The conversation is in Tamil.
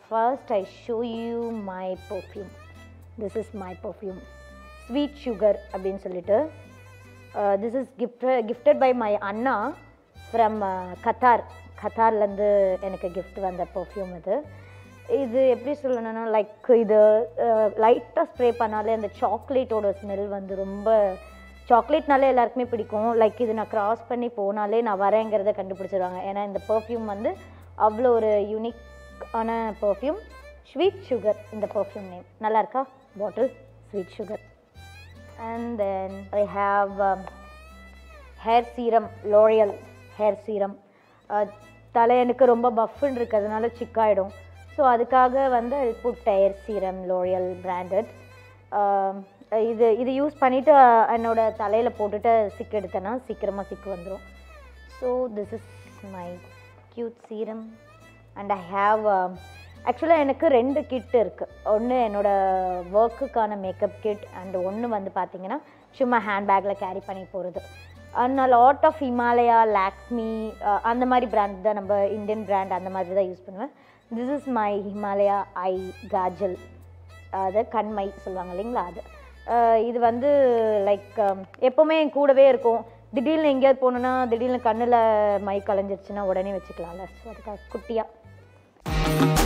first I show you my perfume this is my perfume sweet sugar அப்படின்னு சொல்லிட்டு this is gift gifted by my அண்ணா ஃப்ரம் கத்தார் கத்தார்லேருந்து எனக்கு gift வந்த பர்ஃப்யூம் இது இது எப்படி சொல்லணும்னா லைக் இது லைட்டாக ஸ்ப்ரே பண்ணாலே அந்த சாக்லேட்டோட ஸ்மெல் வந்து ரொம்ப சாக்லேட்னாலே எல்லாருக்குமே பிடிக்கும் லைக் இது நான் கிராஸ் பண்ணி போனாலே நான் வரேங்கிறத கண்டுபிடிச்சிருவாங்க ஏன்னா இந்த பர்ஃப்யூம் வந்து அவ்வளோ ஒரு யூனிக்கான பர்ஃப்யூம் ஸ்வீட் சுகர் இந்த பர்ஃப்யூம் நேம் நல்லா இருக்கா bottle sweet sugar and then I have hair serum L'Oreal hair serum தலை எனக்கு ரொம்ப பஃப்னு இருக்கிறதுனால சிக்காயிடும் ஸோ அதுக்காக வந்து I put hair serum L'Oreal branded இது இது யூஸ் பண்ணிவிட்டு என்னோட தலையில் போட்டுட்டு சிக்கு எடுத்தேன்னா சீக்கிரமாக சிக்கு வந்துடும் so this is my cute serum and I have ஆக்சுவலாக எனக்கு ரெண்டு கிட் இருக்குது ஒன்று என்னோட ஒர்க்குக்கான மேக்கப் கிட் அண்ட் ஒன்று வந்து பார்த்தீங்கன்னா சும்மா ஹேண்ட்பேக்கில் கேரி பண்ணி போகிறது நான் லாட் ஆஃப் ஹிமாலயா லாக்மி அந்த மாதிரி பிராண்ட் தான் நம்ம இந்தியன் பிராண்ட் அந்த மாதிரி தான் யூஸ் பண்ணுவேன் this is my Himalaya eye kajal அது கண்மை சொல்லுவாங்க இல்லைங்களா அது அஹ் இது வந்து லைக் எப்போவுமே என் கூடவே இருக்கும் திடீர்னு எங்கேயாவது போகணுன்னா திடீர்னு கண்ணில் மை கலைஞ்சிருச்சுன்னா உடனே வச்சுக்கலாம்ல ஸோ அதுக்காக குட்டியாக